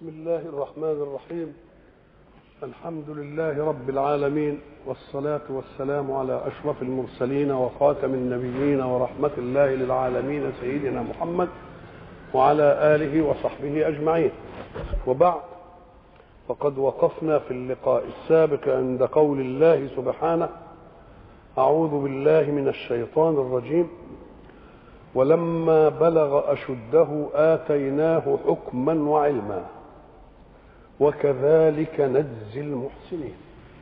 بسم الله الرحمن الرحيم الحمد لله رب العالمين والصلاة والسلام على أشرف المرسلين وخاتم النبيين ورحمة الله للعالمين سيدنا محمد وعلى آله وصحبه أجمعين وبعد فقد وقفنا في اللقاء السابق عند قول الله سبحانه أعوذ بالله من الشيطان الرجيم ولما بلغ أشده آتيناه حكما وعلما وكذلك نجزي المحسنين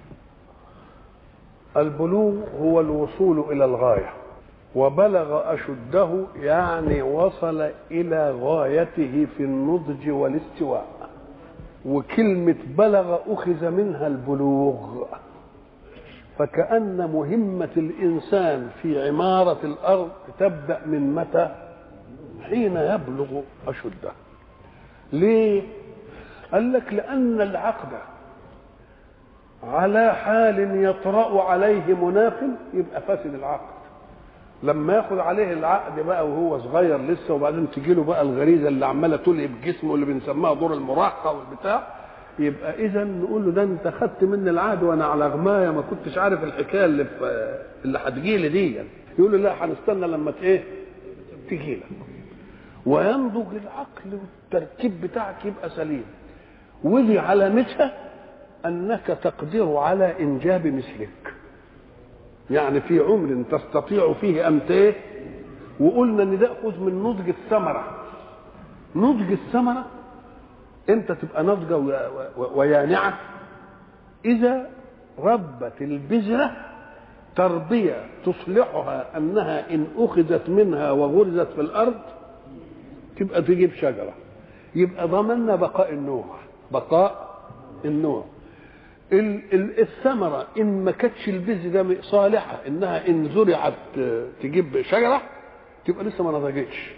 البلوغ هو الوصول إلى الغاية وبلغ أشده يعني وصل إلى غايته في النضج والاستواء وكلمة بلغ أخذ منها البلوغ فكأن مهمة الإنسان في عمارة الأرض تبدأ من متى؟ حين يبلغ أشده. ليه؟ قال لك لأن العقد على حال يطرأ عليه مناف يبقى فاسد العقد. لما ياخد عليه العقد بقى وهو صغير لسه وبعدين تجي له بقى الغريزه اللي عماله تلهب جسمه اللي بنسميها دور المراهقه والبتاع يبقى اذا نقول له ده انت خدت مني العهد وانا على غمايه ما كنتش عارف الحكايه اللي في اللي هتجي لي دي يعني. يقول له لا هنستنى لما ايه تجي لك وينضج العقل والتركيب بتاعك يبقى سليم ودي علامتها انك تقدر على انجاب مثلك يعني في عمر تستطيع فيه ان ايه وقلنا ان ده خذ من نضج الثمره نضج الثمره انت تبقى ناضجه ويانعه اذا ربت البذره تربيه تصلحها انها ان اخذت منها وغرزت في الارض تبقى تجيب شجره يبقى ضمننا بقاء النوع بقاء النوع الثمرة إن ما كانتش البذرة صالحة إنها إن زرعت تجيب شجرة تبقى لسه ما نضجتش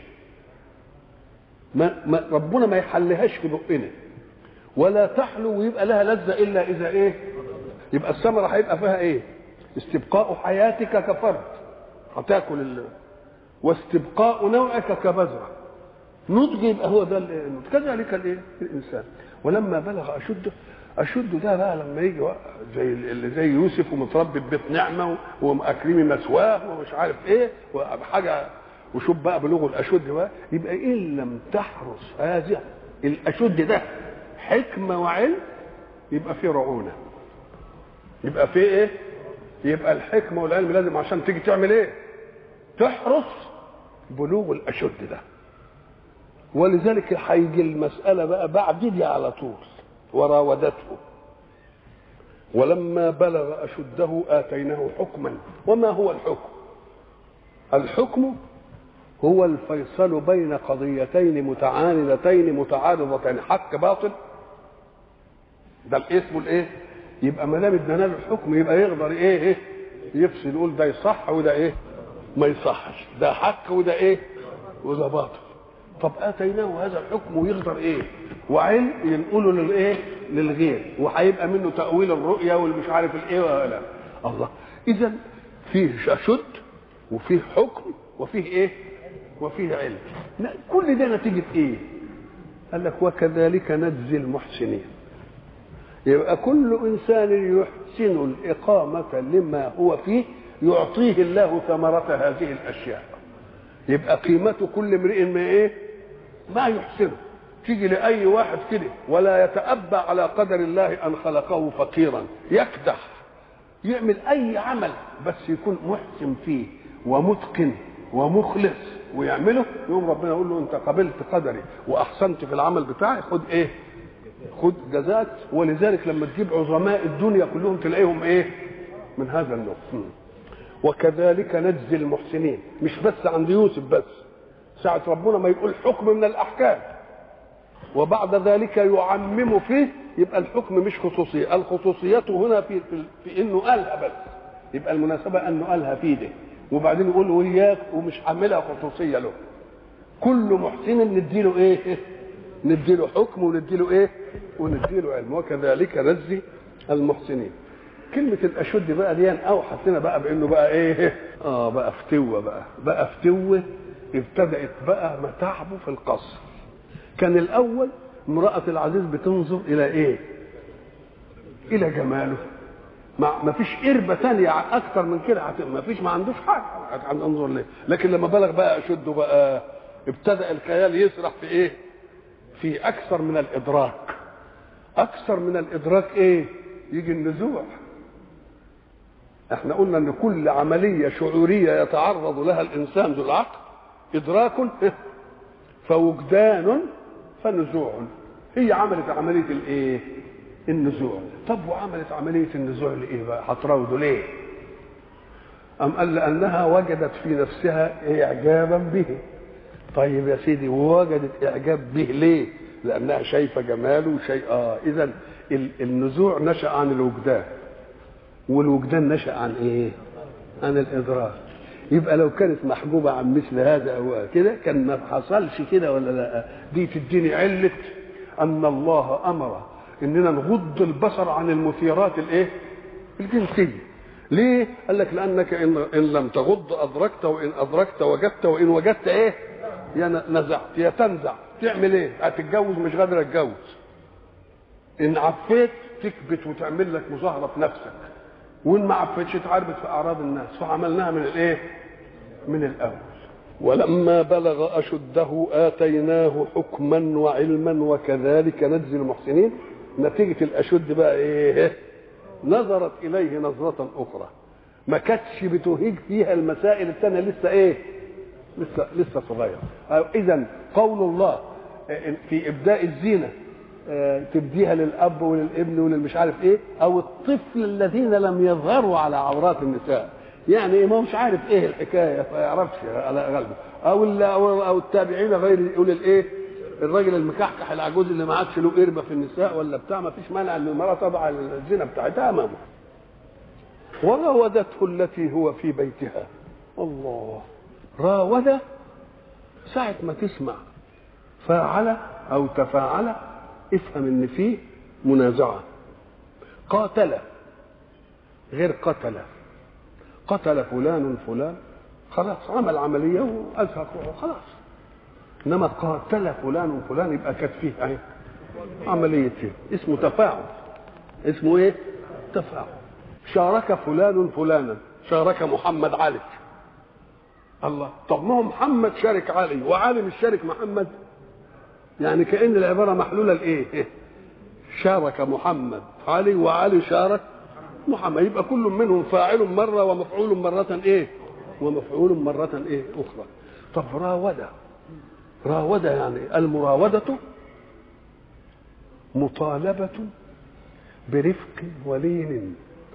ما, ما ربنا ما يحلهاش في بقنا ولا تحلو ويبقى لها لذة إلا إذا إيه يبقى الثمرة هيبقى فيها إيه استبقاء حياتك كفرد هتاكل ال... واستبقاء نوعك كبذرة نضج يبقى هو ده النضج كذلك الايه الانسان ولما بلغ اشده اشده ده بقى لما يجي زي اللي زي يوسف ومتربي في بيت نعمه ومأكرمي مثواه ومش عارف ايه وحاجه وشوف بقى بلوغ الاشد بقى يبقى ان لم تحرس هذا الاشد ده حكمه وعلم يبقى في رعونه يبقى في ايه يبقى الحكمه والعلم لازم عشان تيجي تعمل ايه تحرس بلوغ الاشد ده ولذلك هيجي المساله بقى بعد دي على طول وراودته ولما بلغ أشده آتيناه حكما وما هو الحكم الحكم هو الفيصل بين قضيتين متعاندتين متعارضتين حق باطل ده الاسم الايه يبقى ما دام ادانا له الحكم يبقى يقدر ايه ايه يفصل يقول ده يصح وده ايه ما يصحش ده حق وده ايه وده باطل طب اتيناه هذا الحكم ويقدر ايه وعلم ينقله للايه للغير وهيبقى منه تاويل الرؤيا والمش عارف الايه ولا الله اذا فيه شد وفيه حكم وفيه ايه وفيه علم كل ده نتيجه ايه قال لك وكذلك نجزي المحسنين يبقى كل انسان يحسن الاقامه لما هو فيه يعطيه الله ثمره هذه الاشياء يبقى قيمته كل امرئ ما ايه ما يحسنه تيجي لاي واحد كده ولا يتأبى على قدر الله ان خلقه فقيرا يكدح يعمل اي عمل بس يكون محسن فيه ومتقن ومخلص ويعمله يقوم ربنا يقول له انت قبلت قدري واحسنت في العمل بتاعي خد ايه خد جزاك ولذلك لما تجيب عظماء الدنيا كلهم تلاقيهم ايه من هذا النوع وكذلك نجزي المحسنين مش بس عند يوسف بس ساعة ربنا ما يقول حكم من الأحكام وبعد ذلك يعمم فيه يبقى الحكم مش خصوصية الخصوصية هنا في, في, في انه قالها بس يبقى المناسبة انه قالها في ده وبعدين يقول وياك ومش عاملها خصوصية له كل محسن نديله ايه نديله حكم ونديله ايه ونديله علم وكذلك نجزي المحسنين كلمة الأشد بقى دي أوحت لنا بقى بأنه بقى إيه؟ آه بقى فتوة بقى، بقى فتوة ابتدأت بقى متاعبه في القصر. كان الأول امرأة العزيز بتنظر إلى إيه؟ إلى جماله ما ما فيش قربة ثانية أكثر من كده ما فيش ما عندوش حاجة هننظر ليه لكن لما بلغ بقى أشده بقى ابتدأ الخيال يسرح في إيه؟ في أكثر من الإدراك أكثر من الإدراك إيه؟ يجي النزوع احنا قلنا ان كل عمليه شعوريه يتعرض لها الانسان ذو العقل ادراك فوجدان فنزوع هي عملت عمليه الايه النزوع طب وعملت عمليه النزوع لايه بقى هتراودوا ليه ام قال لانها وجدت في نفسها اعجابا به طيب يا سيدي ووجدت اعجاب به ليه لانها شايفه جماله شيء اه اذا النزوع نشا عن الوجدان والوجدان نشا عن ايه عن الادراك يبقى لو كانت محجوبه عن مثل هذا او كده كان ما حصلش كده ولا لا دي تديني عله ان الله امر اننا نغض البصر عن المثيرات الايه الجنسيه ليه قال لك لانك ان, إن لم تغض ادركت وان ادركت وجدت وان وجدت ايه يا نزعت يا تنزع تعمل ايه هتتجوز مش قادر اتجوز ان عفيت تكبت وتعمل لك مظاهره في نفسك وان ما عفتش اتعربت في اعراض الناس فعملناها من الايه من الاول ولما بلغ اشده اتيناه حكما وعلما وكذلك نجزي المحسنين نتيجه الاشد بقى ايه نظرت اليه نظره اخرى ما كانتش بتهيج فيها المسائل الثانيه لسه ايه لسه لسه صغير اذا قول الله في ابداء الزينه تبديها للاب وللابن وللمش عارف ايه او الطفل الذين لم يظهروا على عورات النساء يعني ما مش عارف ايه الحكايه ما يعرفش على غلبه او او او التابعين غير يقول الايه الراجل المكحكح العجوز اللي ما عادش له قربه في النساء ولا بتاع ما فيش مانع ان المراه تضع الزنا بتاعتها امامه وراودته التي هو في بيتها الله راود ساعة ما تسمع فاعل أو تفاعل افهم ان فيه منازعه قاتل غير قتل قتل فلان فلان خلاص عمل عمليه وازهق روحه خلاص انما قاتل فلان فلان يبقى كانت فيه ايه عمليه ايه اسمه تفاعل اسمه ايه تفاعل شارك فلان فلانا شارك محمد علي الله طب ما هو محمد شارك علي وعلي مش شارك محمد يعني كأن العبارة محلولة لإيه؟ شارك محمد علي وعلي شارك محمد يبقى كل منهم فاعل مرة ومفعول مرة إيه؟ ومفعول مرة إيه؟ أخرى طب راودة راودة يعني المراودة مطالبة برفق ولين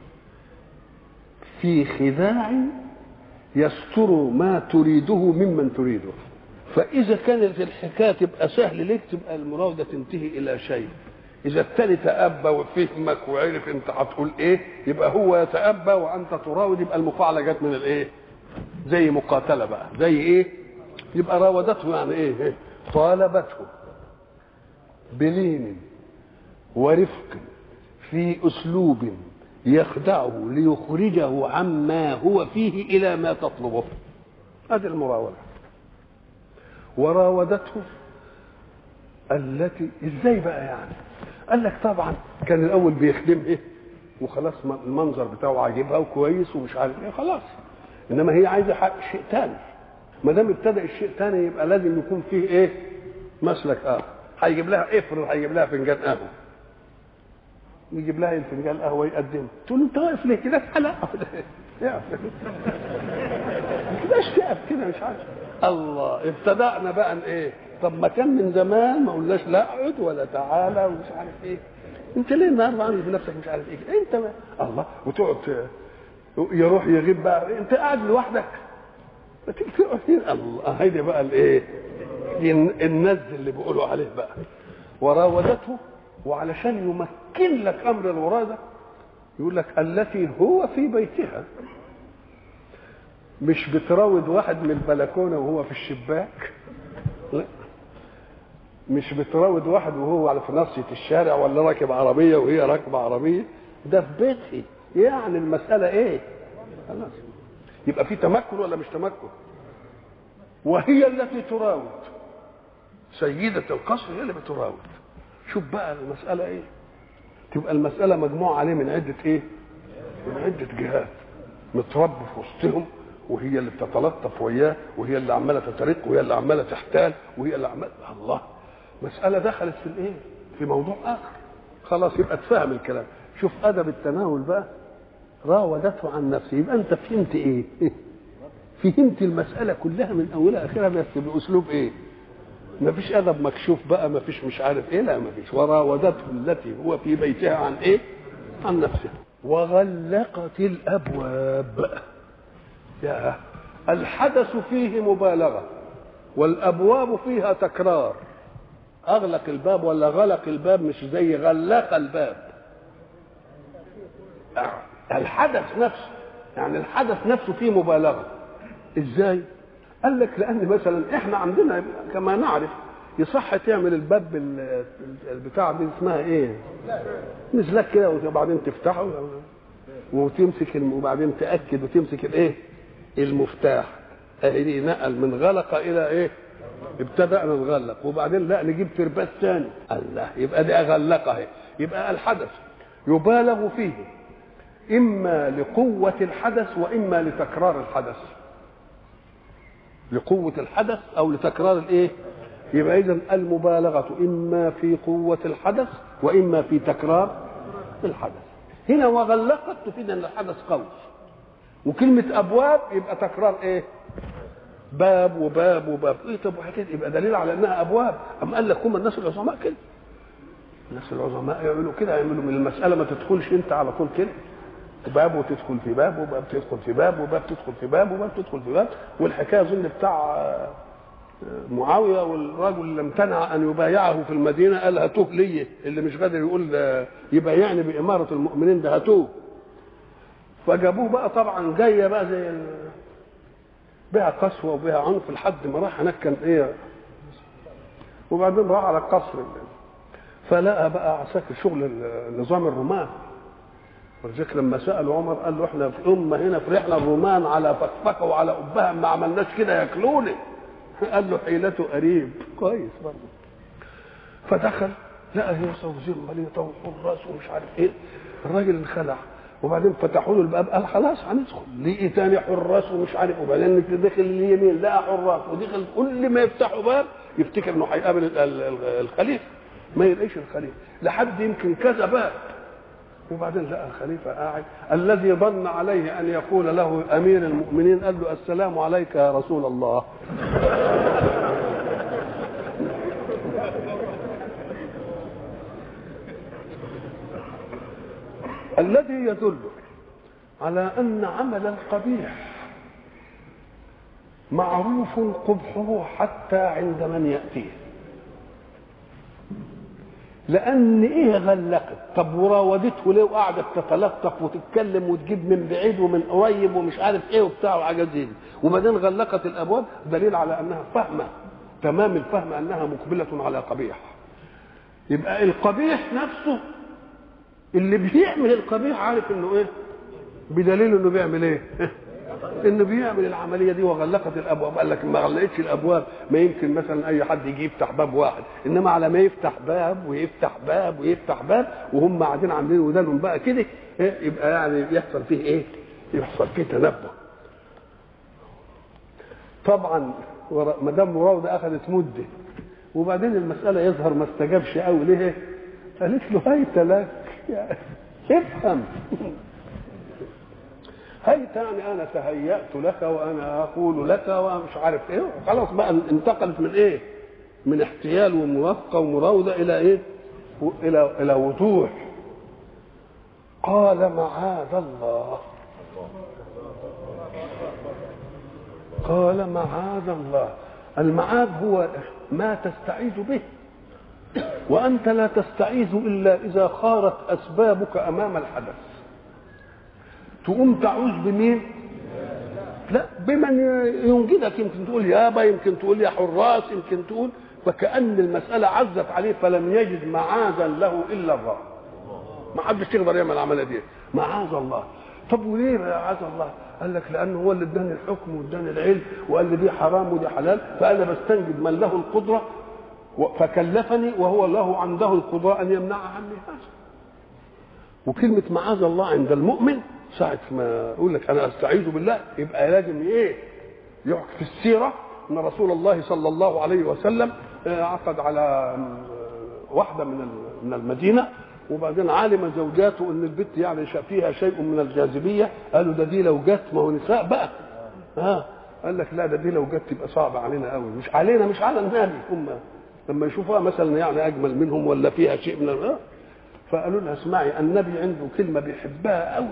في خداع يستر ما تريده ممن تريده فاذا كانت الحكايه تبقى سهل ليك تبقى المراوده تنتهي الى شيء اذا التاني تأبى وفهمك وعرف انت هتقول ايه يبقى هو يتأبى وانت تراود يبقى المفاعله جت من الايه زي مقاتله بقى زي ايه يبقى راودته يعني ايه, إيه؟ طالبته بلين ورفق في اسلوب يخدعه ليخرجه عما هو فيه الى ما تطلبه هذه المراوده وراودته التي ازاي بقى يعني قال لك طبعا كان الاول بيخدمها إيه؟ وخلاص المنظر بتاعه عاجبها وكويس ومش عارف ايه خلاص انما هي عايزه حق شيء تاني ما دام ابتدى الشيء تاني يبقى لازم يكون فيه ايه مسلك اخر هيجيب لها افرض هيجيب لها فنجان قهوه يجيب لها فنجان قهوه يقدمه تقول له انت واقف ليه كده لا كده تقف كده مش عارف الله ابتدأنا بقى ايه طب ما كان من زمان ما قلناش لا اقعد ولا تعالى ومش عارف ايه انت ليه النهارده عامل بنفسك مش عارف ايه انت ما الله وتقعد يروح يغيب بقى انت قاعد لوحدك ما تيجي تقعد هنا الله هيدي بقى الايه النز اللي بيقولوا عليه بقى وراودته وعلشان يمكن لك امر الوراده يقول لك التي هو في بيتها مش بتراود واحد من البلكونه وهو في الشباك لا مش بتراود واحد وهو على في ناصيه الشارع ولا راكب عربيه وهي راكبه عربيه ده في بيتي يعني المساله ايه خلاص يبقى في تمكن ولا مش تمكن وهي التي تراود سيدة القصر هي اللي بتراود شوف بقى المساله ايه تبقى المساله مجموعه عليه من عده ايه من عده جهات متربي في وسطهم وهي اللي بتتلطف وياه وهي اللي عماله تترك وهي اللي عماله تحتال وهي اللي عماله الله مساله دخلت في الايه في موضوع اخر خلاص يبقى تفهم الكلام شوف ادب التناول بقى راودته عن نفسه يبقى انت فهمت ايه فهمت المساله كلها من اولها اخرها بس باسلوب ايه ما فيش ادب مكشوف بقى ما فيش مش عارف ايه لا ما فيش وراودته التي هو في بيتها عن ايه عن نفسه وغلقت الابواب يا الحدث فيه مبالغه والابواب فيها تكرار اغلق الباب ولا غلق الباب مش زي غلق الباب الحدث نفسه يعني الحدث نفسه فيه مبالغه ازاي قال لك لان مثلا احنا عندنا كما نعرف يصح تعمل الباب بال- البتاع دي اسمها ايه مزلك كده وبعدين تفتحه وتمسك الم- وبعدين تاكد وتمسك الايه المفتاح اهي دي نقل من غلق الى ايه ابتدأنا نغلق وبعدين لا نجيب ترباس ثاني الله يبقى دي اغلقها اهي يبقى الحدث يبالغ فيه اما لقوه الحدث واما لتكرار الحدث لقوه الحدث او لتكرار الايه يبقى اذا المبالغه اما في قوه الحدث واما في تكرار الحدث هنا وغلقت تفيد ان الحدث قوي وكلمه ابواب يبقى تكرار ايه باب وباب وباب ايه طب وحكايه يبقى دليل على انها ابواب ام قال لك هم الناس العظماء كده الناس العظماء يعملوا كده يعملوا من المساله ما تدخلش انت على طول كده باب وتدخل في باب وباب تدخل في باب وباب تدخل في باب وباب تدخل في باب والحكايه اظن بتاع آه، معاويه والرجل اللي امتنع ان يبايعه في المدينه قال هاتوه لي اللي مش قادر يقول آه، يبايعني باماره المؤمنين ده هاتوه فجابوه بقى طبعا جايه بقى زي ال- بها قسوه وبها عنف لحد ما راح هناك كان ايه وبعدين راح على القصر فلقى بقى عساكر شغل النظام الرومان ولذلك لما سالوا عمر قال له احنا في امه هنا فرحنا الرومان على فكفكه وعلى ابها ما عملناش كده ياكلوني قال له حيلته قريب كويس برضه فدخل لقى هيصه وزير مليطه وحراس ومش عارف ايه الراجل انخلع وبعدين فتحوا له الباب قال خلاص هندخل لقي تاني حراس ومش عارف وبعدين دخل اليمين لقى حراس ودخل كل ما يفتحوا باب يفتكر انه هيقابل ال- ال- ال- الخليفه ما يلاقيش الخليفه لحد يمكن كذا باب وبعدين لقى الخليفه قاعد الذي ظن عليه ان يقول له امير المؤمنين قال له السلام عليك يا رسول الله الذي يدل على ان عمل القبيح معروف قبحه حتى عند من ياتيه لان ايه غلقت طب وراودته ليه وقعدت تتلطف وتتكلم وتجيب من بعيد ومن قريب ومش عارف ايه وبتاع وحاجات زي دي وبعدين غلقت الابواب دليل على انها فاهمه تمام الفهم انها مقبله على قبيح يبقى القبيح نفسه اللي بيعمل القبيح عارف انه ايه بدليل انه بيعمل ايه انه بيعمل العمليه دي وغلقت الابواب قال لك ما غلقتش الابواب ما يمكن مثلا اي حد يجي يفتح باب واحد انما على ما يفتح باب ويفتح باب ويفتح باب وهم قاعدين عاملين ودانهم بقى كده إيه؟ يبقى يعني يحصل فيه ايه يحصل فيه تنبه طبعا ورا- مدام مراوده اخذت مده وبعدين المساله يظهر ما استجابش قوي ليه قالت له هيت لك يعني افهم هيت يعني انا تهيأت لك وانا اقول لك ومش عارف ايه خلاص بقى انتقلت من ايه من احتيال وموافقه ومراوده الى ايه و- الى الى وضوح قال معاذ الله قال معاذ الله المعاذ هو ما تستعيذ به وانت لا تستعيذ الا اذا خارت اسبابك امام الحدث تقوم تعوذ بمين لا بمن ينجدك يمكن تقول يابا يمكن تقول يا حراس يمكن تقول فكأن المسألة عزت عليه فلم يجد معاذا له إلا الله ما حدش يقدر يعمل العملية دي معاذ الله طب وليه معاذ الله قال لك لأنه هو اللي اداني الحكم واداني العلم وقال لي دي حرام ودي حلال فأنا بستنجد من له القدرة فكلفني وهو له عنده القضاء ان يمنع عني هذا وكلمة معاذ الله عند المؤمن ساعة ما يقول لك أنا أستعيذ بالله يبقى لازم إيه؟ يحكي في السيرة أن رسول الله صلى الله عليه وسلم عقد على واحدة من من المدينة وبعدين علم زوجاته ان البت يعني فيها شيء من الجاذبيه قالوا ده دي لو جت ما هو نساء بقى ها قال لك لا ده دي لو جت تبقى صعبه علينا قوي مش علينا مش على النبي هم لما يشوفوها مثلا يعني اجمل منهم ولا فيها شيء من ال- فقالوا لها اسمعي النبي عنده كلمه بيحبها قوي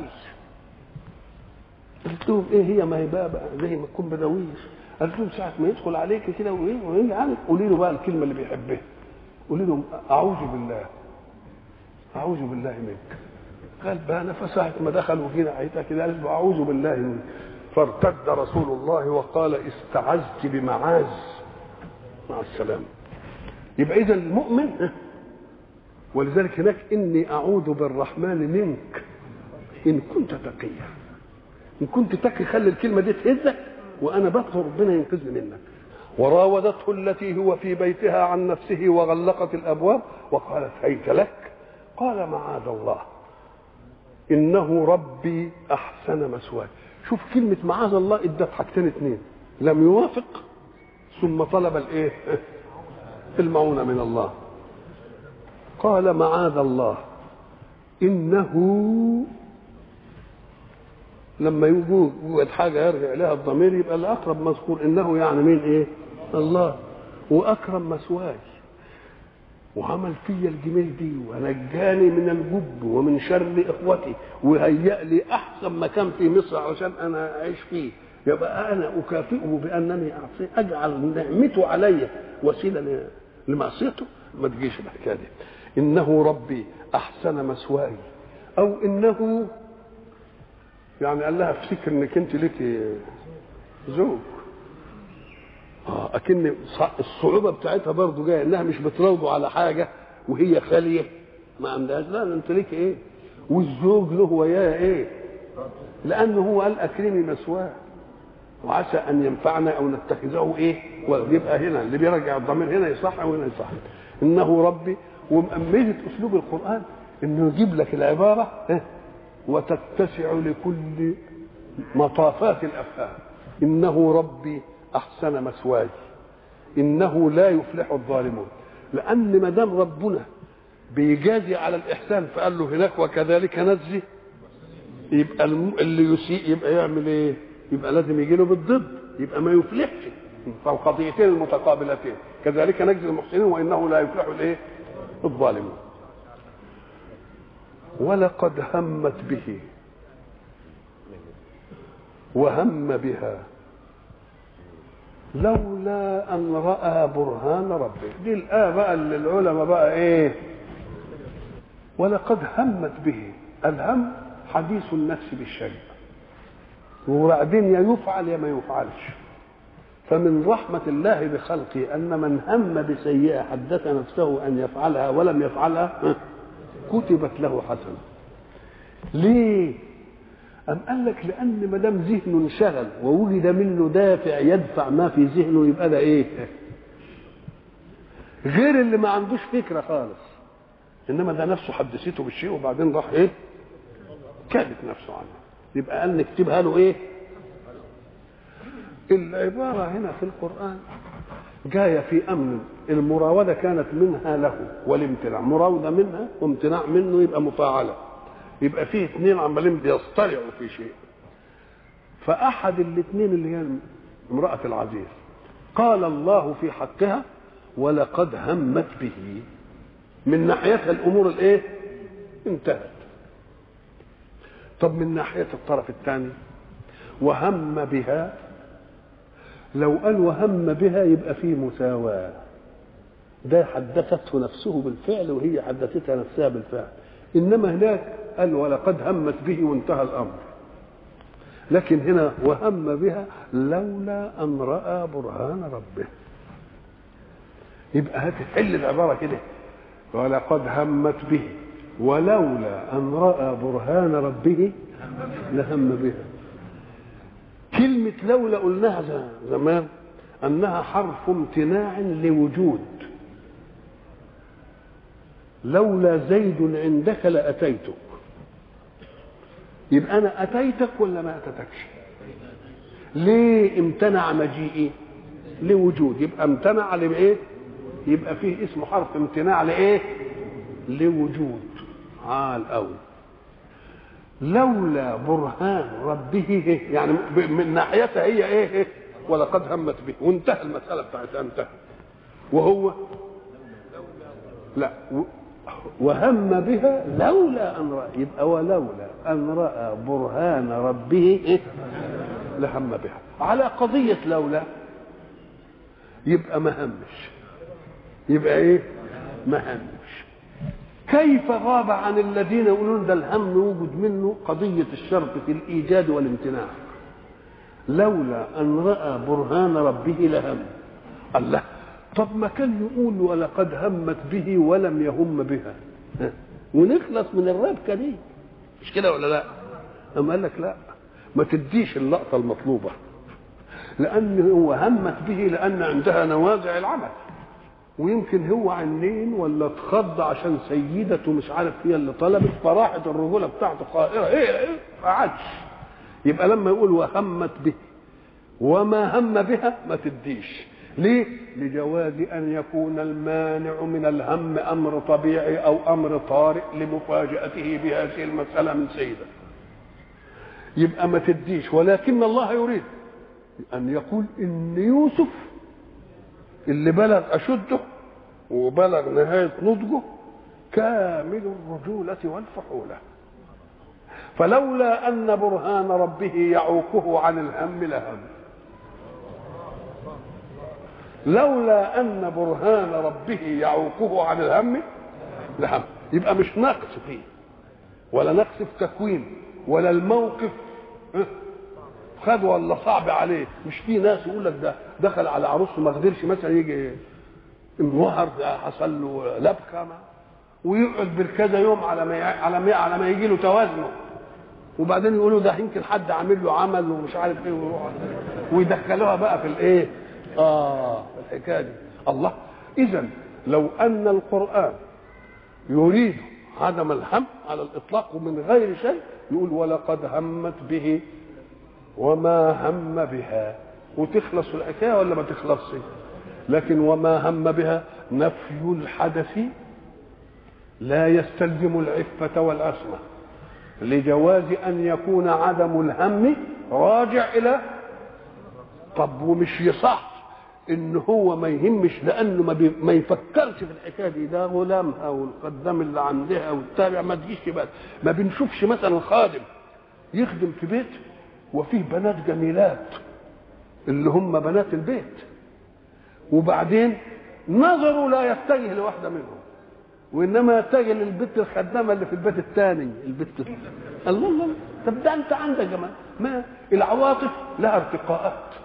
قلت لهم ايه هي ما هي بقى, بقى زي ما تكون بدويه قلت لهم ساعه ما يدخل عليك كده وايه ويجي عنك قولي له بقى الكلمه اللي بيحبها قولي له اعوذ بالله اعوذ بالله منك قال بقى انا فساعة ما دخلوا فينا عيتها كده قال له اعوذ بالله منك فارتد رسول الله وقال استعذت بمعاذ مع السلامه يبقى اذا المؤمن ولذلك هناك اني اعوذ بالرحمن منك ان كنت تقيا ان كنت تقي خلي الكلمه دي تهزك وانا بطلب ربنا ينقذني منك وراودته التي هو في بيتها عن نفسه وغلقت الابواب وقالت هيت لك قال معاذ الله انه ربي احسن مثواي شوف كلمه معاذ الله ادت حاجتين اتنين لم يوافق ثم طلب الايه المعونه من الله قال معاذ الله انه لما يوجد حاجه يرجع اليها الضمير يبقى الاقرب مذكور انه يعني مين ايه الله واكرم مثواي وعمل فيا الجميل دي ونجاني من الجب ومن شر اخوتي وهيأ لي احسن مكان في مصر عشان انا اعيش فيه يبقى انا اكافئه بانني اعصيه اجعل نعمته علي وسيله لمعصيته ما تجيش الحكايه دي انه ربي احسن مثواي او انه يعني قال لها افتكر انك انت لك زوج اه اكن الصعوبه بتاعتها برضه جايه انها مش بتراوده على حاجه وهي خاليه ما عندهاش لا انت ليك ايه والزوج له وياه ايه لانه هو قال اكرمي مثواه وعسى ان ينفعنا او نتخذه ايه ويبقى هنا اللي بيرجع الضمير هنا يصح وهنا يصح انه ربي ومأمنة اسلوب القران انه يجيب لك العباره إيه؟ وتتسع لكل مطافات الافهام انه ربي احسن مثواي انه لا يفلح الظالمون لان ما دام ربنا بيجازي على الاحسان فقال له هناك وكذلك نجزي يبقى اللي يسيء يبقى يعمل ايه؟ يبقى لازم يجي له بالضد يبقى ما يفلحش فالقضيتين المتقابلتين كذلك نجزي المحسنين وانه لا يفلح الايه؟ الظالمون ولقد همت به وهم بها لولا ان راى برهان ربه دي الايه بقى اللي العلماء بقى ايه ولقد همت به الهم حديث النفس بالشيء وبعدين يا يفعل يا ما يفعلش فمن رحمة الله بخلقه أن من هم بسيئة حدث نفسه أن يفعلها ولم يفعلها كتبت له حسنة ليه أم قال لك لأن ما دام ذهنه انشغل ووجد منه دافع يدفع ما في ذهنه يبقى ده إيه؟ غير اللي ما عندوش فكرة خالص إنما ده نفسه حدثته بالشيء وبعدين راح إيه؟ كادت نفسه عنه يبقى قال نكتبها له إيه؟ العبارة هنا في القرآن جاية في أمن المراودة كانت منها له والامتناع مراودة منها وامتناع منه يبقى مفاعلة يبقى فيه اثنين عمالين بيصطرعوا في شيء فأحد الاثنين اللي هي امرأة العزيز قال الله في حقها ولقد همت به من ناحيتها الأمور الإيه؟ انتهت طب من ناحية الطرف الثاني وهم بها لو قال وهم بها يبقى فيه مساواة ده حدثته نفسه بالفعل وهي حدثتها نفسها بالفعل إنما هناك قال ولقد همت به وانتهى الأمر لكن هنا وهم بها لولا أن رأى برهان ربه يبقى هتحل العبارة كده ولقد همت به ولولا أن رأى برهان ربه لهم بها كلمة لولا قلناها زمان أنها حرف امتناع لوجود لولا زيد عندك لاتيتك يبقى انا اتيتك ولا ما اتتكش ليه امتنع مجيئي لوجود يبقى امتنع لايه يبقى فيه اسمه حرف امتناع لايه لوجود عال قوي لولا برهان ربه يعني من ناحيتها هي ايه ولقد همت به وانتهى المساله بتاعتها انتهى وهو لا وهم بها لولا ان راى يبقى ولولا ان راى برهان ربه إيه؟ لهم بها على قضيه لولا يبقى ما همش يبقى ايه ما همش كيف غاب عن الذين يقولون ده الهم يوجد منه قضيه الشرط في الايجاد والامتناع لولا ان راى برهان ربه لهم الله طب ما كان يقول ولقد همت به ولم يهم بها ونخلص من الربكه دي مش كده ولا لا اما قال لك لا ما تديش اللقطه المطلوبه لان هو همت به لان عندها نوازع العمل ويمكن هو عنين ولا اتخض عشان سيدته مش عارف هي اللي طلبت فراحت الرجوله بتاعته قائره ايه ايه ما عادش يبقى لما يقول وهمت به وما هم بها ما تديش ليه؟ لجواز أن يكون المانع من الهم أمر طبيعي أو أمر طارئ لمفاجأته بهذه المسألة من سيدة يبقى ما تديش ولكن الله يريد أن يقول إن يوسف اللي بلغ أشده وبلغ نهاية نضجه كامل الرجولة والفحولة فلولا أن برهان ربه يعوقه عن الهم لهم لولا ان برهان ربه يعوقه عن الهم لهم يبقى مش نقص فيه ولا نقص في تكوين ولا الموقف خد ولا صعب عليه مش في ناس يقول لك ده دخل على عروسه ما قدرش مثلا يجي انوهر ده حصل له لبكه ويقعد بالكذا يوم على ما على ما على ما يجي له توازنه وبعدين يقولوا ده يمكن حد عامل له عمل ومش عارف ايه ويروح ويدخلوها بقى في الايه اه الحكايه دي الله اذا لو ان القران يريد عدم الهم على الاطلاق ومن غير شيء يقول ولقد همت به وما هم بها وتخلص الحكايه ولا ما تخلصش لكن وما هم بها نفي الحدث لا يستلزم العفه والعصمه لجواز ان يكون عدم الهم راجع الى طب ومش يصح ان هو ما يهمش لانه ما, بي ما يفكرش في الحكايه دي ده غلامها والخدام اللي عندها والتابع ما تجيش بقى ما بنشوفش مثلا خادم يخدم في بيت وفيه بنات جميلات اللي هم بنات البيت وبعدين نظره لا يتجه لواحده منهم وانما يتجه للبنت الخدامه اللي في البيت الثاني البيت الله الله طب ده انت عندك جمال ما العواطف لها ارتقاءات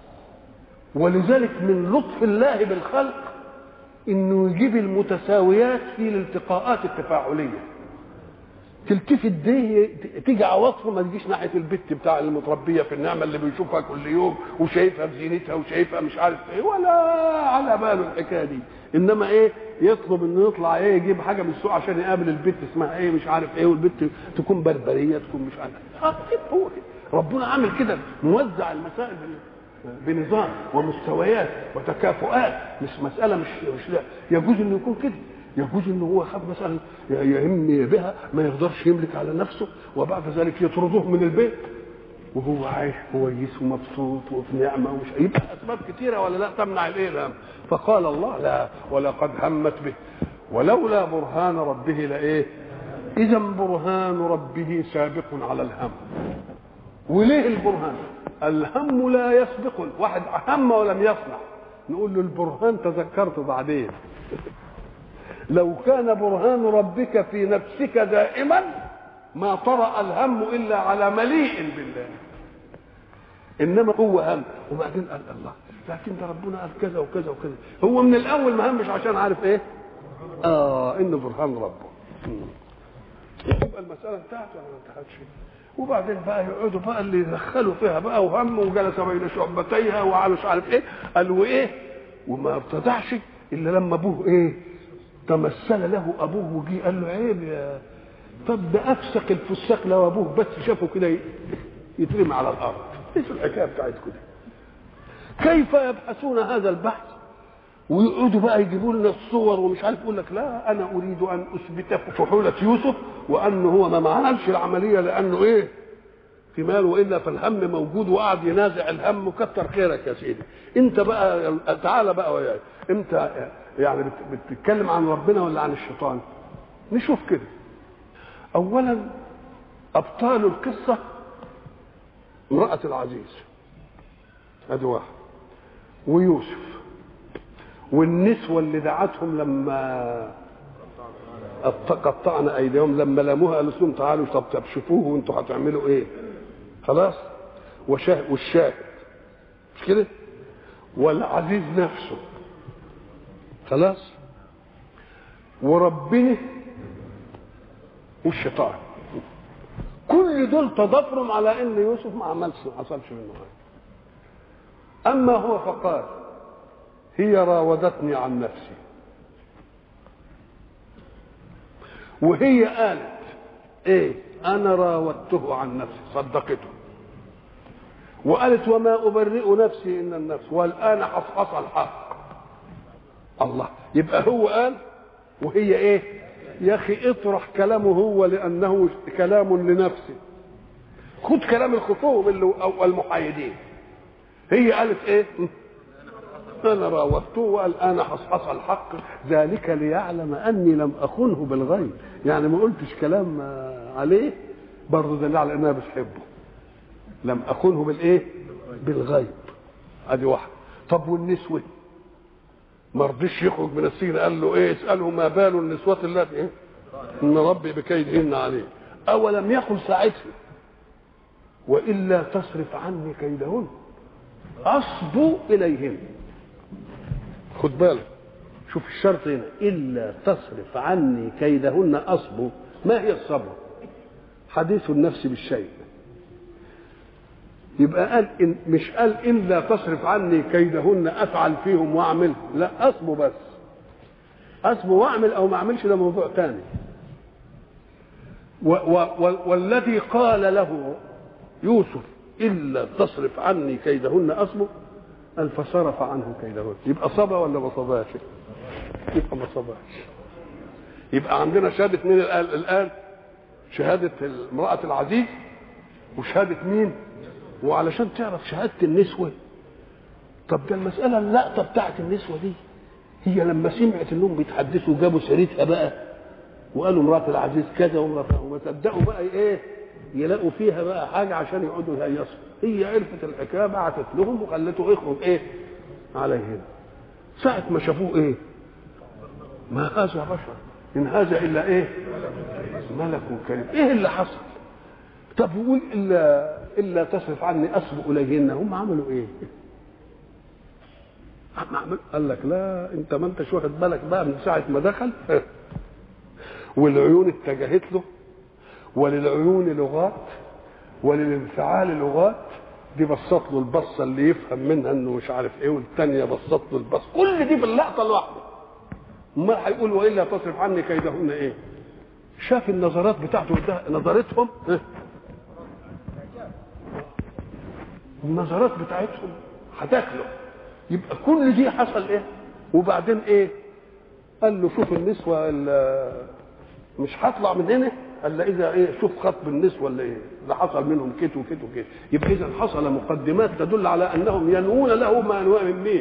ولذلك من لطف الله بالخلق انه يجيب المتساويات في الالتقاءات التفاعليه تلتفت دي تيجي عواطفه ما تجيش ناحيه البت بتاع المتربيه في النعمه اللي بيشوفها كل يوم وشايفها بزينتها وشايفها مش عارف ايه ولا على باله الحكايه دي انما ايه يطلب انه يطلع ايه يجيب حاجه من السوق عشان يقابل البت اسمها ايه مش عارف ايه والبت تكون بربريه تكون مش عارف اه كده هو كده ربنا عامل كده موزع المسائل بنظام ومستويات وتكافؤات مش مساله مش مش لا يجوز انه يكون كده يجوز انه هو خد مثلا يهم بها ما يقدرش يملك على نفسه وبعد ذلك يطردوه من البيت وهو عايش كويس ومبسوط وفي نعمه ومش يبقى اسباب كثيره ولا لا تمنع الايه فقال الله لا ولقد همت به ولولا برهان ربه لايه اذا برهان ربه سابق على الهم وليه البرهان الهم لا يسبق واحد هم ولم يصنع نقول له البرهان تذكرته بعدين لو كان برهان ربك في نفسك دائما ما طرأ الهم إلا على مليء بالله إنما هو هم وبعدين قال الله لكن ده ربنا قال كذا وكذا وكذا هو من الأول ما همش عشان عارف إيه آه إن برهان ربه يبقى المسألة انتهت ولا ما انتهتش وبعدين بقى يقعدوا بقى اللي يدخلوا فيها بقى وهم وجلس بين شعبتيها وعلى مش عارف ايه قال وايه وما ارتدعش الا لما ابوه ايه تمثل له ابوه وجي قال له عيب يا طب ده افسق الفساق لو ابوه بس شافه كده يترمي على الارض ايش الحكايه بتاعتكم دي كيف يبحثون هذا البحث ويقعدوا بقى يجيبوا لنا الصور ومش عارف يقول لك لا انا اريد ان اثبت فحوله يوسف وانه هو ما عملش العمليه لانه ايه في مال والا فالهم موجود وقعد ينازع الهم وكتر خيرك يا سيدي انت بقى تعالى بقى وياي انت يعني بتتكلم عن ربنا ولا عن الشيطان نشوف كده اولا ابطال القصه امراه العزيز ادي واحد ويوسف والنسوة اللي دعتهم لما قطعنا ايديهم لما لموها قالوا لهم تعالوا طب طب شوفوه وانتوا هتعملوا ايه خلاص وشاهد والشاهد مش كده والعزيز نفسه خلاص وربنا والشيطان كل دول تضافرهم على ان يوسف ما عملش ما حصلش منه حاجه اما هو فقال هي راودتني عن نفسي وهي قالت ايه انا راودته عن نفسي صدقته وقالت وما ابرئ نفسي ان النفس والان حصحص الحق الله يبقى هو قال وهي ايه يا اخي اطرح كلامه هو لانه كلام لنفسه خد كلام الخصوم اللي او المحايدين هي قالت ايه انا راودته وقال انا حصحص الحق ذلك ليعلم اني لم اخنه بالغيب يعني ما قلتش كلام عليه برضه دليل على انها بتحبه لم اخنه بالايه بالغيب ادي واحد طب والنسوه ما رضيش يخرج من السجن قال له ايه اساله ما بال النسوة التي ايه ان ربي بكيدهن عليه اولم يقل ساعتها والا تصرف عني كيدهن اصبو اليهن خد بالك شوف الشرط هنا الا تصرف عني كيدهن اصبو ما هي الصبر حديث النفس بالشيء يبقى قال إن مش قال الا تصرف عني كيدهن افعل فيهم واعمل لا اصبو بس اصبو واعمل او ما اعملش ده موضوع ثاني والذي قال له يوسف الا تصرف عني كيدهن اصبو قال فصرف عنه كيدهن يبقى صبا ولا ما صباش يبقى ما صباش يبقى عندنا شهاده مين الان شهاده امراه العزيز وشهاده مين وعلشان تعرف شهاده النسوه طب ده المساله اللقطه بتاعت النسوه دي هي لما سمعت انهم بيتحدثوا جابوا سيرتها بقى وقالوا امراه العزيز كذا وامراه وما صدقوا بقى ايه يلاقوا فيها بقى حاجه عشان يقعدوا يهيصوا هي عرفت الحكايه بعتت لهم وخلته يخرج ايه عليهم ساعة ما شافوه ايه ما هذا بشر ان هذا الا ايه ملك كريم ايه اللي حصل طب يقول الا الا تصرف عني اسبق اليهن هم عملوا ايه قال لك لا انت ما انتش واخد بالك بقى من ساعه ما دخل والعيون اتجهت له وللعيون لغات وللانفعال لغات دي بسط له البصه اللي يفهم منها انه مش عارف ايه والثانيه بسط له البص كل دي في اللقطه الواحده امال هيقول والا تصرف عني كيدهن ايه شاف النظرات بتاعته ده نظرتهم النظرات بتاعتهم هتاكله يبقى كل دي حصل ايه وبعدين ايه قال له شوف النسوه مش هطلع من هنا الا اذا ايه شوف خطب النسوه اللي ايه اللي حصل منهم كت وكت وكت يبقى اذا حصل مقدمات تدل على انهم ينوون له ما انواع من مين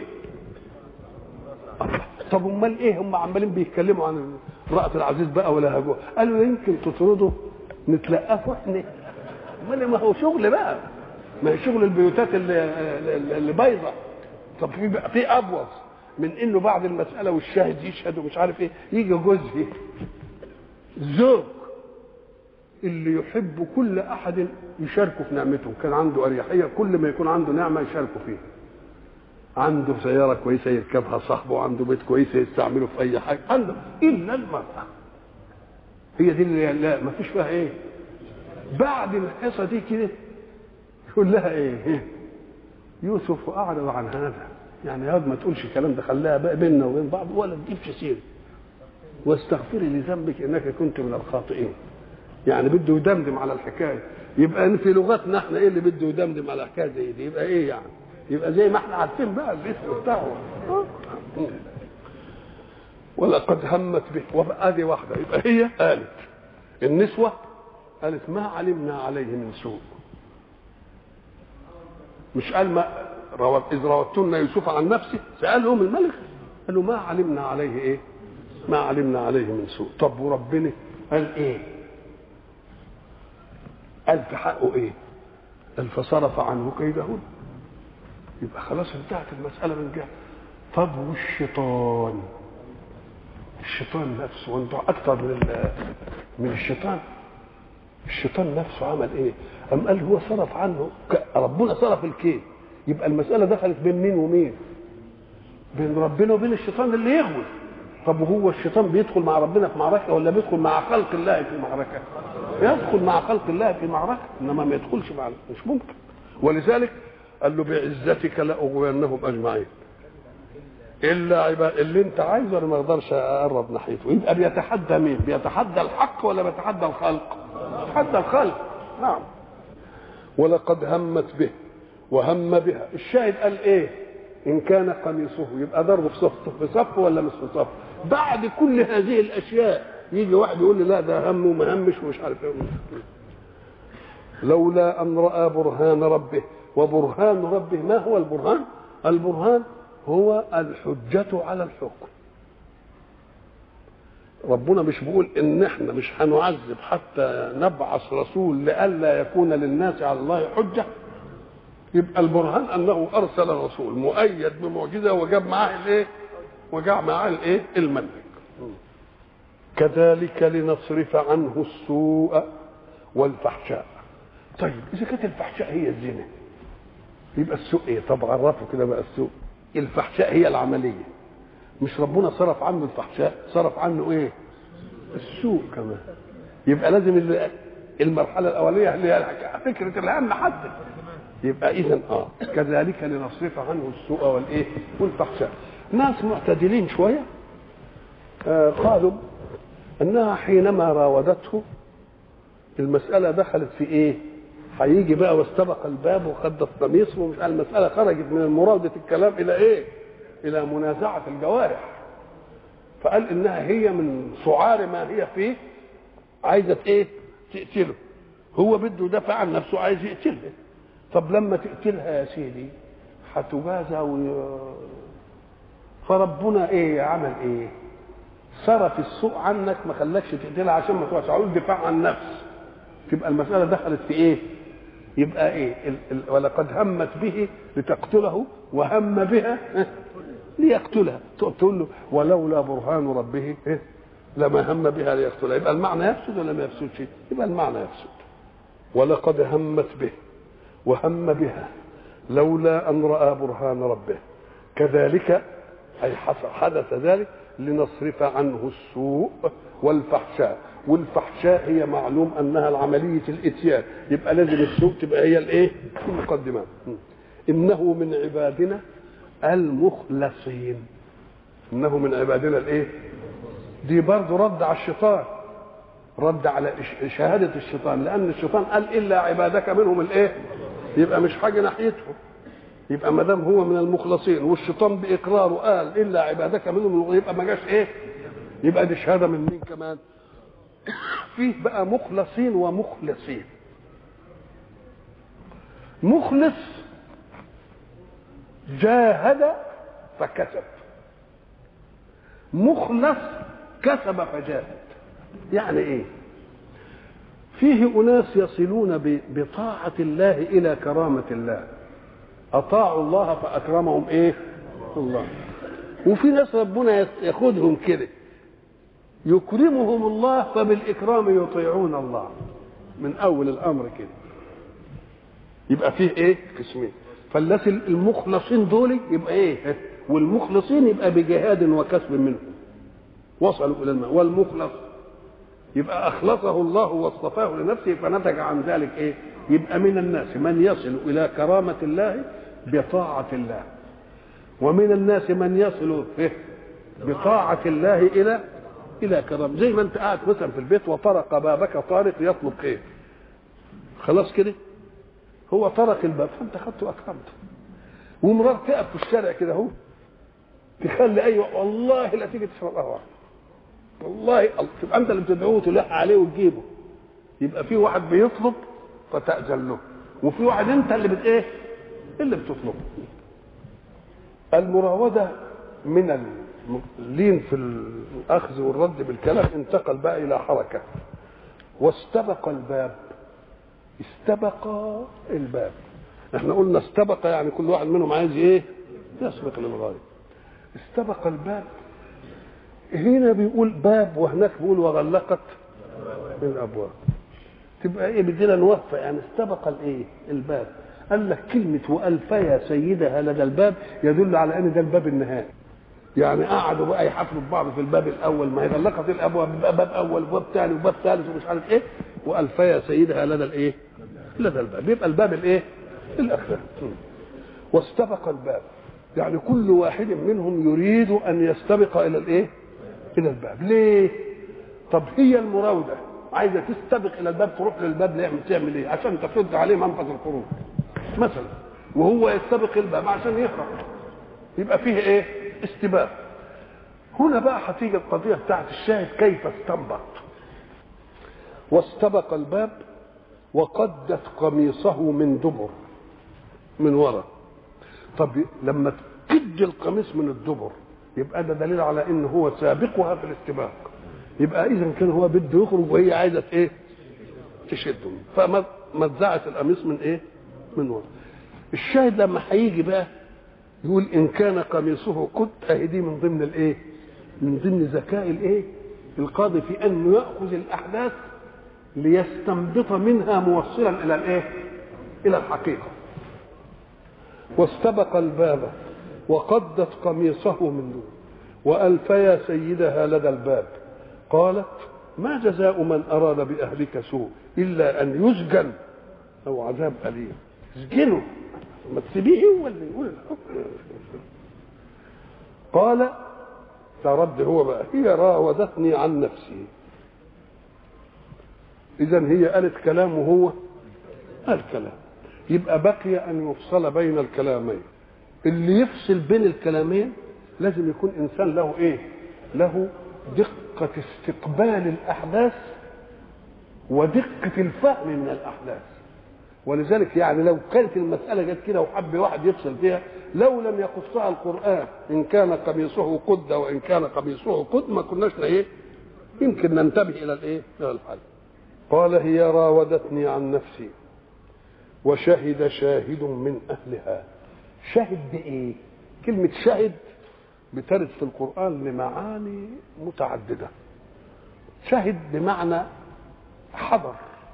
طب امال ايه هم عمالين بيتكلموا عن امراه العزيز بقى ولا هجوه قالوا يمكن تطردوا نتلقفوا احنا امال ما هو شغل بقى ما هي شغل البيوتات اللي اللي بايظه طب في في ابوظ من انه بعد المساله والشاهد يشهد ومش عارف ايه يجي جوزه زوج اللي يحب كل احد يشاركه في نعمته كان عنده اريحيه كل ما يكون عنده نعمه يشاركه فيها عنده سياره كويسه يركبها صاحبه عنده بيت كويس يستعمله في اي حاجه عنده الا المراه هي دي اللي لا ما فيش فيها ايه بعد الحصه دي كده يقول لها ايه يوسف اعرض عن هذا يعني هذا ما تقولش الكلام ده خلاها بقى بيننا وبين بعض ولا تجيبش سيره واستغفري لذنبك انك كنت من الخاطئين يعني بده يدمدم على الحكايه يبقى في لغتنا احنا ايه اللي بده يدمدم على حكايه زي دي يبقى ايه يعني يبقى زي ما احنا عارفين بقى الاسم بتاعه ولقد همت به وادي واحده يبقى هي قالت النسوه قالت ما علمنا عليه من سوء مش قال ما روت اذ راوتن يوسف عن نفسه سالهم الملك قالوا ما علمنا عليه ايه ما علمنا عليه من سوء طب وربنا قال ايه قال في حقه ايه قال فصرف عنه كيدهن يبقى خلاص انتهت المسألة من جهة طب والشيطان الشيطان نفسه وانتوا أكتر من من الشيطان الشيطان نفسه عمل ايه؟ أم قال هو صرف عنه ربنا صرف الكيد يبقى المسألة دخلت بين مين ومين؟ بين ربنا وبين الشيطان اللي يغوي طب وهو الشيطان بيدخل مع ربنا في معركة ولا بيدخل مع خلق الله في معركة؟ يدخل مع خلق الله في معركة إنما ما يدخلش مع مش ممكن ولذلك قال له بعزتك لاغوينهم اجمعين الا عباد اللي انت عايزه انا ما اقدرش اقرب ناحيته يبقى بيتحدى مين؟ بيتحدى الحق ولا بيتحدى الخلق؟ بيتحدى الخلق نعم ولقد همت به وهم بها الشاهد قال ايه؟ ان كان قميصه يبقى ضربه في صف في صف ولا مش في صف؟ بعد كل هذه الاشياء يجي واحد يقول لي لا ده هم وما همش ومش عارف ايه لولا ان راى برهان ربه وبرهان ربه ما هو البرهان البرهان هو الحجة على الحكم ربنا مش بيقول ان احنا مش هنعذب حتى نبعث رسول لئلا يكون للناس على الله حجة يبقى البرهان انه ارسل رسول مؤيد بمعجزة وجاب معاه الايه وجاب معاه الايه المنهج كذلك لنصرف عنه السوء والفحشاء طيب اذا كانت الفحشاء هي الزنا يبقى السوء ايه طب عرفوا كده بقى السوء الفحشاء هي العمليه مش ربنا صرف عنه الفحشاء صرف عنه ايه السوء كمان يبقى لازم المرحله الاوليه اللي هي فكره الهم حتى يبقى اذا اه كذلك لنصرف عنه السوء والايه والفحشاء ناس معتدلين شويه آه قالوا انها حينما راودته المساله دخلت في ايه هيجي بقى واستبق الباب وخد القميص ومش المسألة خرجت من مراودة الكلام إلى إيه؟ إلى منازعة الجوارح فقال إنها هي من سعار ما هي فيه عايزة إيه؟ تقتله هو بده يدافع عن نفسه عايز يقتلها طب لما تقتلها يا سيدي هتجازى و... فربنا ايه عمل ايه صرف السوء عنك ما خلاكش تقتلها عشان ما تبقاش عاوز دفاع عن النفس تبقى المسألة دخلت في ايه يبقى ايه ال ال ولقد همت به لتقتله وهم بها ليقتلها تقول له ولولا برهان ربه إيه؟ لما هم بها ليقتلها يبقى المعنى يفسد ولا ما يفسدش يبقى المعنى يفسد ولقد همت به وهم بها لولا ان راى برهان ربه كذلك اي حدث ذلك لنصرف عنه السوء والفحشاء والفحشاء هي معلوم انها العمليه الاتيان يبقى لازم السوء تبقى هي الايه المقدمات انه من عبادنا المخلصين انه من عبادنا الايه دي برضه رد على الشيطان رد على شهاده الشيطان لان الشيطان قال الا عبادك منهم الايه يبقى مش حاجه ناحيتهم يبقى ما دام هو من المخلصين والشيطان باقراره قال الا عبادك منهم يبقى ما جاش ايه يبقى دي شهاده من مين كمان فيه بقى مخلصين ومخلصين مخلص جاهد فكسب مخلص كسب فجاهد يعني ايه فيه اناس يصلون بطاعه الله الى كرامه الله اطاعوا الله فاكرمهم ايه الله وفي ناس ربنا ياخذهم كده يكرمهم الله فبالاكرام يطيعون الله من اول الامر كده يبقى فيه ايه قسمين فالناس المخلصين دول يبقى ايه والمخلصين يبقى بجهاد وكسب منهم وصلوا الى الماء والمخلص يبقى اخلصه الله واصطفاه لنفسه فنتج عن ذلك ايه يبقى من الناس من يصل الى كرامه الله بطاعه الله ومن الناس من يصل بطاعه الله الى الى كرام زي ما انت قاعد مثلا في البيت وطرق بابك طارق يطلب خير خلاص كده هو طرق الباب فانت خدته واكرمته ومرار تقف في الشارع كده اهو تخلي ايوه والله لا تيجي تشرب قهوه والله تبقى انت اللي بتدعوه تلح عليه وتجيبه يبقى في واحد بيطلب فتأذن له وفي واحد انت اللي بت ايه اللي بتطلبه المراودة من اللين في الأخذ والرد بالكلام انتقل بقى إلى حركة واستبق الباب استبق الباب احنا قلنا استبق يعني كل واحد منهم عايز ايه يسبق للغاية استبق الباب هنا بيقول باب وهناك بيقول وغلقت الابواب تبقى ايه بدينا نوفق يعني استبق الايه الباب قال لك كلمة وألفيا سيدها لدى الباب يدل على أن ده الباب النهائي يعني قعدوا بقى يحفلوا ببعض في الباب الأول ما هي غلقت الأبواب باب أول وباب ثاني وباب ثالث ومش عارف إيه وألفيا سيدها لدى الإيه؟ لدى الباب يبقى الباب الإيه؟ الأخير واستبق الباب يعني كل واحد منهم يريد أن يستبق إلى الإيه؟ إلى الباب ليه؟ طب هي المراودة عايزة تستبق إلى الباب تروح للباب ليه تعمل إيه؟ عشان تسد عليه منفذ الخروج مثلا وهو يستبق الباب عشان يهرب يبقى فيه ايه استباق هنا بقى هتيجي القضيه بتاعت الشاهد كيف استنبط واستبق الباب وقدت قميصه من دبر من ورا طب لما تقد القميص من الدبر يبقى ده دليل على ان هو سابقها في الاستباق يبقى اذا كان هو بده يخرج وهي عايزه ايه تشده فمزعت القميص من ايه من ورا الشاهد لما هيجي بقى يقول ان كان قميصه قد اهي دي من ضمن الايه من ضمن ذكاء الايه القاضي في انه ياخذ الاحداث ليستنبط منها موصلا الى الايه الى الحقيقه واستبق الباب وقدت قميصه من دون والفيا سيدها لدى الباب قالت ما جزاء من اراد باهلك سوء الا ان يسجن او عذاب اليم اسجنه ما تسيبيه هو اللي يقول الحكم قال فرد هو بقى هي راودتني عن نفسي اذا هي قالت كلام وهو قال كلام يبقى بقي ان يفصل بين الكلامين اللي يفصل بين الكلامين لازم يكون انسان له ايه له دقه استقبال الاحداث ودقه الفهم من الاحداث ولذلك يعني لو كانت المسألة جت كده وحب واحد يفصل فيها لو لم يقصها القرآن إن كان قميصه قد وإن كان قميصه قد ما كناش إيه يمكن ننتبه إلى الإيه؟ إلى الحل قال هي راودتني عن نفسي وشهد شاهد من أهلها شهد بإيه؟ كلمة شهد بترد في القرآن لمعاني متعددة شهد بمعنى حضر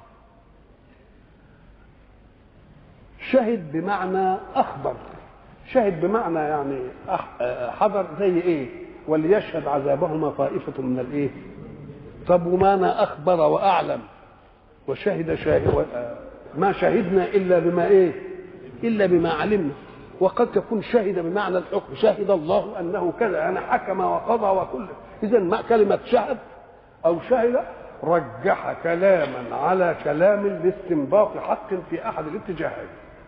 شهد بمعنى اخبر شهد بمعنى يعني حضر زي ايه وليشهد عذابهما طائفة من الايه طب ومعنى اخبر واعلم وشهد شاهد ما شهدنا الا بما ايه الا بما علمنا وقد تكون شهد بمعنى الحكم شهد الله انه كذا يعني حكم وقضى وكل اذا ما كلمه شهد او شهد رجح كلاما على كلام لاستنباط حق في احد الاتجاهين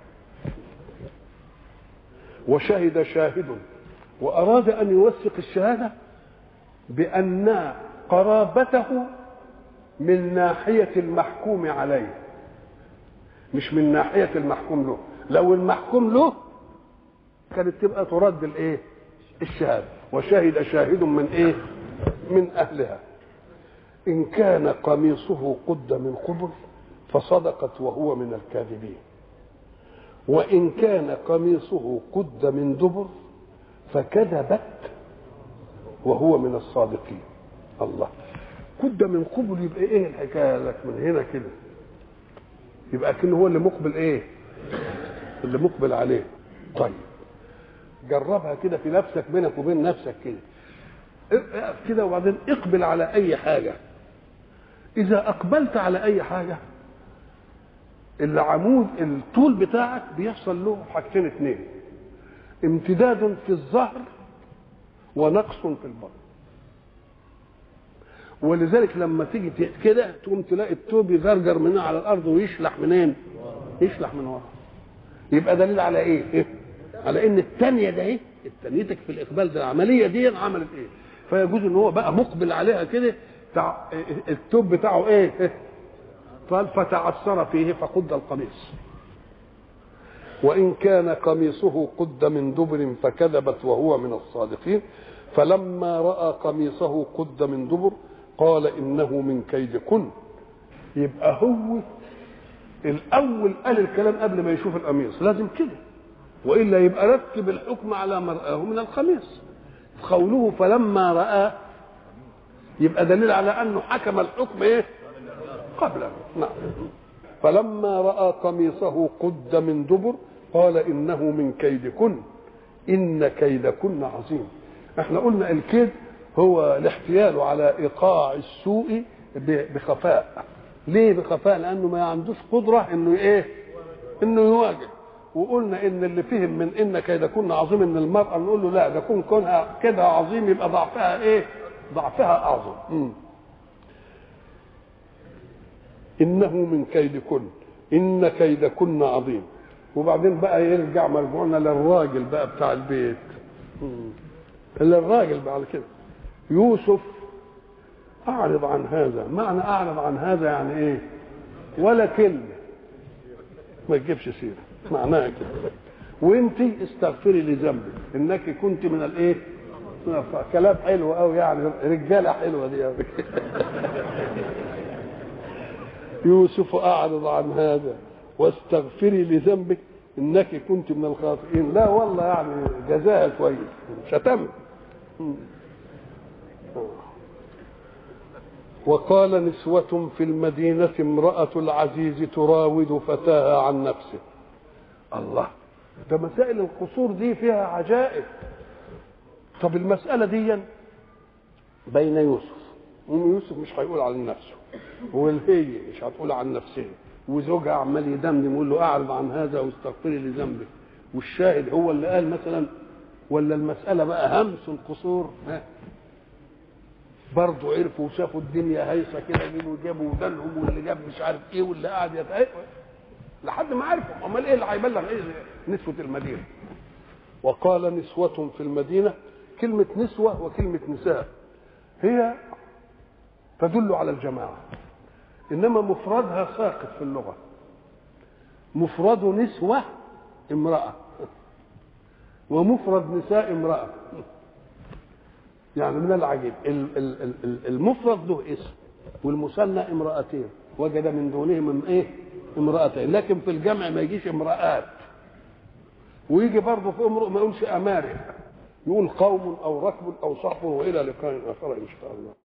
وشهد شاهد وأراد أن يوثق الشهادة بأن قرابته من ناحية المحكوم عليه مش من ناحية المحكوم له لو المحكوم له كانت تبقى ترد الايه الشهادة وشهد شاهد من ايه من أهلها إن كان قميصه قد من قبل فصدقت وهو من الكاذبين وإن كان قميصه قد من دبر فكذبت وهو من الصادقين الله قد من قبل يبقى ايه الحكايه لك من هنا كده يبقى كأنه هو اللي مقبل ايه اللي مقبل عليه طيب جربها كده في نفسك بينك وبين نفسك كده اقف كده وبعدين اقبل على اي حاجه اذا اقبلت على اي حاجه العمود الطول بتاعك بيحصل له حاجتين اثنين امتداد في الظهر ونقص في البطن ولذلك لما تيجي ت- كده تقوم تلاقي التوب يغرجر منها على الارض ويشلح منين؟ يشلح من ورا يبقى دليل على ايه؟ إيه؟ على ان الثانيه ده ايه؟ التانيتك في الاقبال ده العمليه دي عملت ايه؟ فيجوز ان هو بقى مقبل عليها كده تع... التوب بتاعه ايه؟ إيه؟ قال فتعثر فيه فقد القميص وإن كان قميصه قد من دبر فكذبت وهو من الصادقين فلما رأى قميصه قد من دبر قال إنه من كيدكن يبقى هو الأول قال الكلام قبل ما يشوف القميص لازم كده وإلا يبقى رتب الحكم على ما رآه من القميص قوله فلما رأى يبقى دليل على أنه حكم الحكم إيه قبله نعم فلما راى قميصه قد من دبر قال انه من كيدكن ان كيدكن عظيم احنا قلنا الكيد هو الاحتيال على ايقاع السوء ب- بخفاء ليه بخفاء لانه ما عندوش قدره انه ايه انه يواجه وقلنا ان اللي فهم من ان كيدكن عظيم ان المراه نقول له لا ده كون كونها كده عظيم يبقى ضعفها ايه ضعفها اعظم مم. انه من كيدكن ان كيدكن عظيم وبعدين بقى يرجع مرجوعنا للراجل بقى بتاع البيت مم. للراجل بعد كده يوسف اعرض عن هذا معنى اعرض عن هذا يعني ايه ولا كلمه ما تجيبش سيره معناها كده وانت استغفري لذنبك انك كنت من الايه من الف- كلام حلو قوي يعني رجاله حلوه دي قوي يوسف اعرض عن هذا واستغفري لذنبك انك كنت من الخاطئين لا والله يعني جزاها كويس شتم وقال نسوة في المدينة امرأة العزيز تراود فتاها عن نفسه الله ده مسائل القصور دي فيها عجائب طب المسألة دي بين يوسف أم يوسف مش هيقول عن نفسه والهي مش هتقول عن نفسها وزوجها عمال يدمدم يقول له اعرض عن هذا واستغفري لذنبك والشاهد هو اللي قال مثلا ولا المسألة بقى همس القصور ها برضه عرفوا وشافوا الدنيا هيصة كده جابوا جابوا ودانهم واللي جاب مش عارف ايه واللي قاعد يتهيأ لحد ما عرفوا امال ايه اللي هيبلغ ايه نسوة المدينة وقال نسوة في المدينة كلمة نسوة وكلمة نساء هي تدل على الجماعة إنما مفردها ساقط في اللغة مفرد نسوة امرأة ومفرد نساء امرأة يعني من العجيب ال- ال- ال- ال- المفرد له اسم والمثنى امرأتين وجد من دونهم ايه امرأتين لكن في الجمع ما يجيش امرأات ويجي برضه في امرؤ ما يقولش امارئ يقول قوم او ركب او صحب والى لقاء اخر ان شاء الله